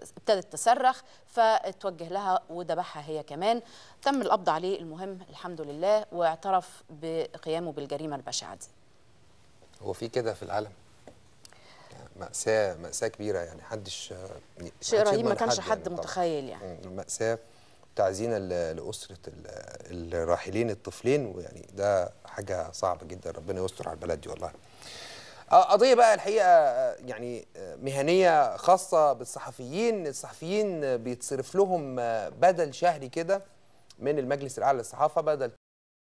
ابتدت تصرخ فتوجه لها وذبحها هي كمان تم القبض عليه المهم الحمد لله واعترف بقيامه بالجريمه البشعه دي هو في كده في العالم يعني مأساة مأساة كبيرة يعني محدش يعني شيء محدش رهيب ما يضمن كانش حد حد يعني طبعاً. متخيل يعني مم، مأساة تعزينا ل- لأسرة ال- الراحلين الطفلين ويعني ده حاجة صعبة جدا ربنا يستر على البلد دي والله آه، قضية بقى الحقيقة آه، يعني آه، مهنية خاصة بالصحفيين الصحفيين آه، بيتصرف لهم آه، بدل شهري كده من المجلس الأعلى للصحافة بدل